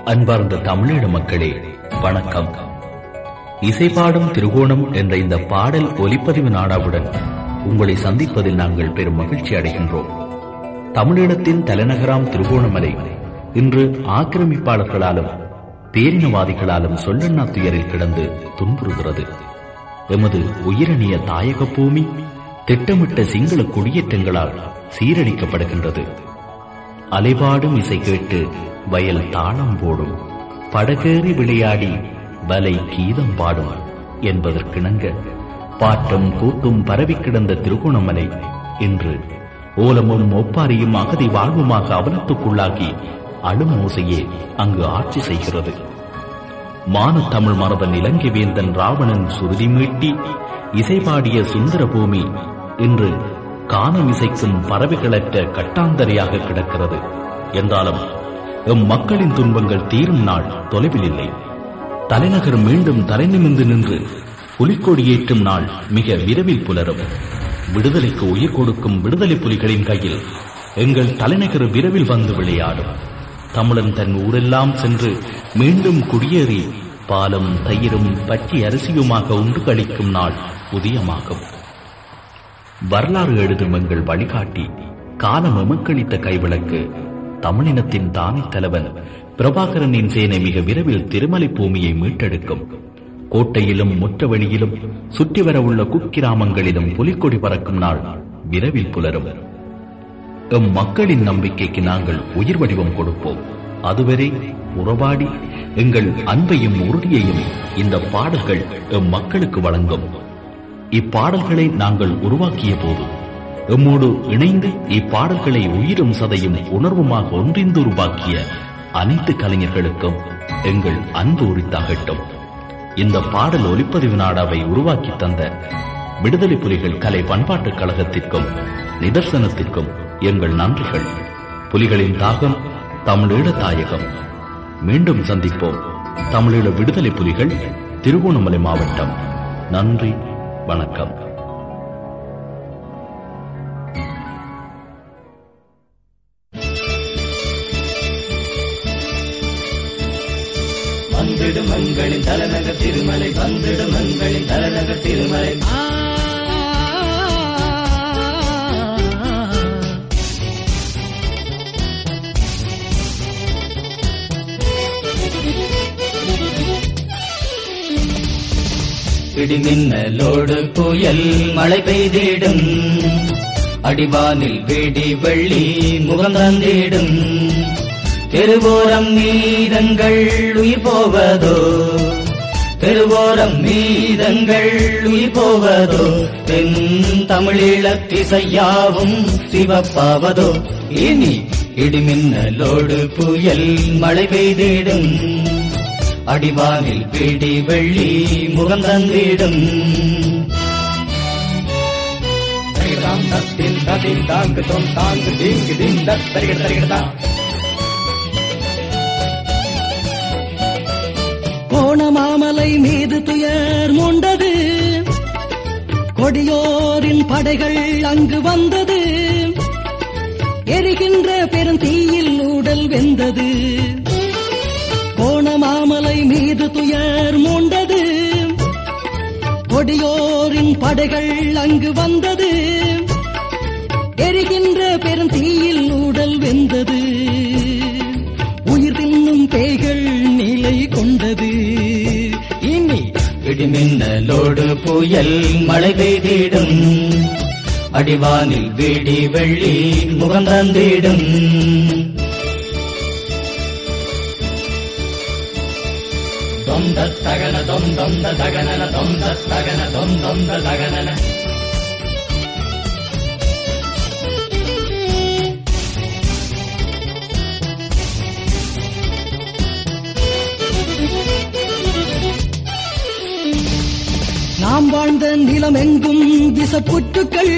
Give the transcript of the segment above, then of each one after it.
அன்பார்ந்த தமிழீழ மக்களே வணக்கம் இசைப்பாடும் திருகோணம் என்ற இந்த பாடல் ஒலிப்பதிவு நாடாவுடன் உங்களை சந்திப்பதில் நாங்கள் பெரும் மகிழ்ச்சி அடைகின்றோம் தமிழீழத்தின் தலைநகராம் திருகோணமலை இன்று ஆக்கிரமிப்பாளர்களாலும் பேரினவாதிகளாலும் சொல்லண்ணா துயரில் கிடந்து துன்புறுகிறது எமது உயிரணிய தாயக பூமி திட்டமிட்ட சிங்கள குடியேற்றங்களால் சீரழிக்கப்படுகின்றது அலைபாடும் இசை கேட்டு வயல் தாளம் போடும் படகேறி விளையாடி வலை கீதம் பாடும் என்பதற்கிணங்க பாட்டும் கூத்தும் பரவி கிடந்த திருகோணமலை இன்று ஓலமும் ஒப்பாரியும் அகதி வாழ்வுமாக அவலத்துக்குள்ளாகி அழும் ஓசையே அங்கு ஆட்சி செய்கிறது மானத்தமிழ் மரபன் இலங்கை வேந்தன் ராவணன் சுருதி மீட்டி இசைபாடிய சுந்தர பூமி இன்று கானம் இசைக்கும் பறவைகளற்ற கட்டாந்தரையாக கிடக்கிறது என்றாலும் எம் மக்களின் துன்பங்கள் தீரும் நாள் தொலைவில் இல்லை தலைநகர் மீண்டும் தலைநிமிந்து நின்று புலிக்கொடியேற்றும் நாள் மிக விரைவில் புலரும் விடுதலைக்கு உயிர் கொடுக்கும் விடுதலை புலிகளின் கையில் எங்கள் தலைநகர் விரைவில் வந்து விளையாடும் தமிழன் தன் ஊரெல்லாம் சென்று மீண்டும் குடியேறி பாலும் தயிரும் பச்சை அரிசியுமாக உண்டு கழிக்கும் நாள் உதயமாகும் வரலாறு எழுதும் எங்கள் வழிகாட்டி காலம் எமக்களித்த கைவிளக்கு தமிழினத்தின் தானை தலைவன் பிரபாகரனின் சேனை மிக விரைவில் திருமலை பூமியை மீட்டெடுக்கும் கோட்டையிலும் முற்றவெளியிலும் சுற்றி வரவுள்ள குக்கிராமங்களிலும் புலிக்கொடி பறக்கும் நாள் விரைவில் புலரும் எம் மக்களின் நம்பிக்கைக்கு நாங்கள் உயிர் வடிவம் கொடுப்போம் அதுவரை உறவாடி எங்கள் அன்பையும் உறுதியையும் இந்த பாடல்கள் எம் மக்களுக்கு வழங்கும் இப்பாடல்களை நாங்கள் உருவாக்கிய போது எம்மோடு இணைந்து இப்பாடல்களை உயிரும் சதையும் உணர்வுமாக ஒன்றிந்து உருவாக்கிய அனைத்து கலைஞர்களுக்கும் எங்கள் அன்பு உரித்தாகட்டும் இந்த பாடல் ஒலிப்பதிவு நாடாவை உருவாக்கி தந்த விடுதலை புலிகள் கலை பண்பாட்டுக் கழகத்திற்கும் நிதர்சனத்திற்கும் எங்கள் நன்றிகள் புலிகளின் தாகம் தமிழீழ தாயகம் மீண்டும் சந்திப்போம் தமிழீழ விடுதலை புலிகள் திருகோணமலை மாவட்டம் நன்றி வணக்கம் வந்திடும் மங்களின் தலைநகர் திருமலை வந்திடும் மங்களின் தலைநகர் திருமலை இடிமின்னலோடு புயல் மழை பெய்திடும் அடிவானில் வெடி வெள்ளி முகம் தந்திடும் தெருவோரம் மீதங்கள் உயிர் போவதோ தெருவோரம் மீதங்கள் உயிர் போவதோ தென் தமிழீழத்திசையாவும் சிவப்பாவதோ இனி இடிமின்னலோடு புயல் மழை பெய்திடும் அடிவானில் பிடி வெள்ளி முகம் தந்திடும் தத்தின் ததின் தாங்கு தொன் தாங்கு தீங்கு திந்த தருகிற தருகிறதா கோணமாமலை மீது துயர் மூண்டது கொடியோரின் படைகள் அங்கு வந்தது எரிகின்ற பெருந்தீயில் ஊடல் வெந்தது கோணமாமலை மீது துயர் மூண்டது கொடியோரின் படைகள் அங்கு வந்தது எரிகின்ற பெருந்தீயில் ஊடல் வெந்தது உயிர் தின்னும் பேய்கள் நிலை கொண்டது இனி இடிமின்னலோடு புயல் மழை பெய்திடும் அடிவானில் வெடி வெள்ளி முகம் தந்திடும் தொந்த தகன தொந்தொந்த தகனன தொந்த தகன தொந்தொந்த தகனன நாம் வாழ்ந்த நிலம் எங்கும் விசப்புற்றுக்கள்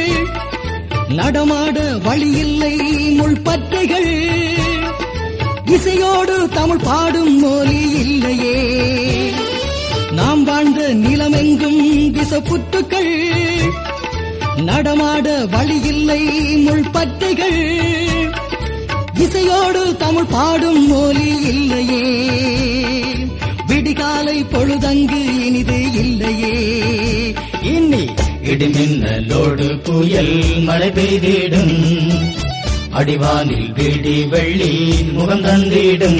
நடமாட வழியில்லை முள்பற்றைகள் இசையோடு தமிழ் பாடும் மொழி இல்லையே நாம் வாழ்ந்த நிலம் எங்கும் விசப்புற்றுக்கள் நடமாட வழியில்லை முள்பற்றைகள் இசையோடு தமிழ் பாடும் மொழி இல்லையே விடிகாலை பொழுதங்கு இனிது இல்லையே இன்னி இடிமின்னலோடு புயல் மழை பெய்திடும் அடிவானில் விடி வெள்ளி முகம் தந்திடும்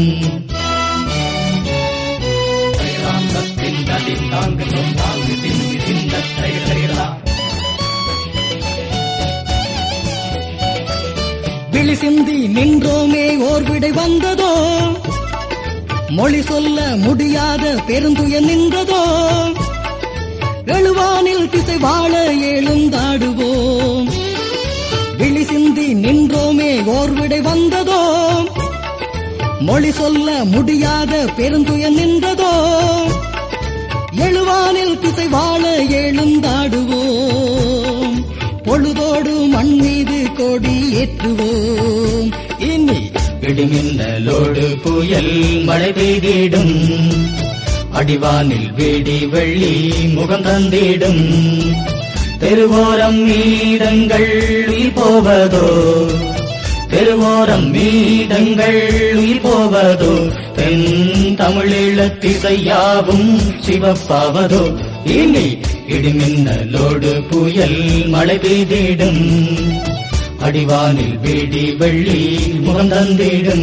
விழி சிந்தி நின்றோமே ஓர் விடை வந்ததோ மொழி சொல்ல முடியாத பெருந்துய நின்றதோ எழுவானில் திசை வாழ எழுந்தாடுவோம் விழி சிந்தி நின்றோமே ஓர் விடை வந்ததோ மொழி சொல்ல முடியாத பெருந்துய நின்றதோ எழுவானில் திசை வாழ எழுந்தாடுவோம் பொழுதோடு மண் மீது கொடி ஏற்றுவோம் இனி இடிமின்னலோடு புயல் மழை பெய்திடும் அடிவானில் விடி வெள்ளி முகம் தந்திடும் தெருவோரம் மீதங்கள் உயிர் போவதோ தெருவோரம் மீதங்கள் உயிர் போவதோ தென் தமிழீழத்திசையாவும் சிவப்பாவதோ இனி இடிமின்னலோடு புயல் மழை பெய்திடும் அடிவானில் விடி வெள்ளி முகம் தந்திடும்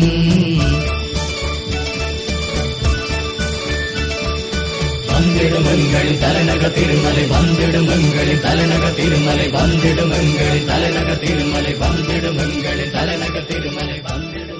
வந்திடும் எங்களின் தலைநகர் திருமலை வந்திடும் எங்களின் தலைநகர் திருமலை வந்திடும் எங்களின் தலைநகர் திருமலை வந்திடும் எங்களின் தலைநகர் திருமலை வந்திடும்